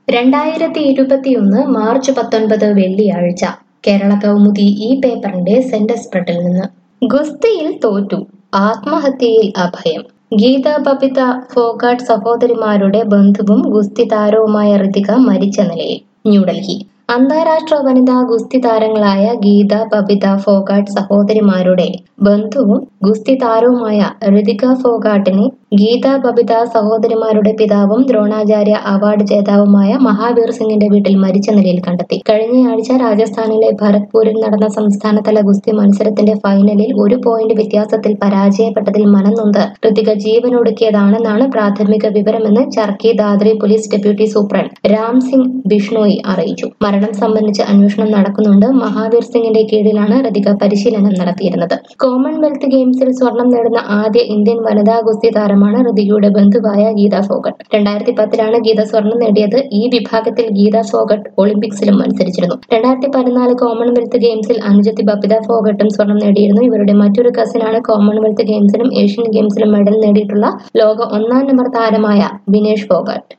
രണ്ടായിരത്തി ഇരുപത്തിയൊന്ന് മാർച്ച് പത്തൊൻപത് വെള്ളിയാഴ്ച കേരള കൗമുദി ഈ പേപ്പറിന്റെ സെന്റർ സ്പ്രെഡിൽ നിന്ന് ഗുസ്തിയിൽ തോറ്റു ആത്മഹത്യയിൽ അഭയം ഗീത ബബിത ഫോഗാട്ട് സഹോദരിമാരുടെ ബന്ധുവും ഗുസ്തി താരവുമായ ഋതിക മരിച്ച നിലയിൽ ന്യൂഡൽഹി അന്താരാഷ്ട്ര വനിതാ ഗുസ്തി താരങ്ങളായ ഗീത ബബിത ഫോഗാട്ട് സഹോദരിമാരുടെ ബന്ധുവും ഗുസ്തി താരവുമായ ഋതിക ഫോഗാട്ടിനെ ഗീത ബബിത സഹോദരിമാരുടെ പിതാവും ദ്രോണാചാര്യ അവാർഡ് ജേതാവുമായ മഹാവീർ സിംഗിന്റെ വീട്ടിൽ മരിച്ച നിലയിൽ കണ്ടെത്തി കഴിഞ്ഞയാഴ്ച രാജസ്ഥാനിലെ ഭരത്പൂരിൽ നടന്ന സംസ്ഥാനതല ഗുസ്തി മത്സരത്തിന്റെ ഫൈനലിൽ ഒരു പോയിന്റ് വ്യത്യാസത്തിൽ പരാജയപ്പെട്ടതിൽ മനംനൊന്ത് ഋതിക ജീവനൊടുക്കിയതാണെന്നാണ് പ്രാഥമിക വിവരമെന്ന് Charkhi Dadri police deputy superintendent Ram Singh Bishnoi അറിയിച്ചു മരണം സംബന്ധിച്ച് അന്വേഷണം നടക്കുന്നുണ്ട് മഹാവീർ സിംഗിന്റെ കീഴിലാണ് ഋതിക പരിശീലനം നടത്തിയിരുന്നത് കോമൺവെൽത്ത് ഗെയിംസിൽ സ്വർണം നേടുന്ന ആദ്യ ഇന്ത്യൻ വനിതാ ഗുസ്തി താരമാണ് ഋതികയുടെ ബന്ധുവായ ഗീത ഫോഗട്ട് രണ്ടായിരത്തി പത്തിലാണ് ഗീത സ്വർണം നേടിയത് ഈ വിഭാഗത്തിൽ ഗീത ഫോഗട്ട് ഒളിമ്പിക്സിലും മത്സരിച്ചിരുന്നു രണ്ടായിരത്തി പതിനാല് കോമൺവെൽത്ത് ഗെയിംസിൽ അനുജത്തി ബബിത ഫോഗട്ടും സ്വർണം നേടിയിരുന്നു ഇവരുടെ മറ്റൊരു കസിനാണ് കോമൺവെൽത്ത് ഗെയിംസിലും ഏഷ്യൻ ഗെയിംസിലും മെഡൽ നേടിയിട്ടുള്ള ലോക ഒന്നാം നമ്പർ താരമായ വിനേഷ് ഫോഗട്ട്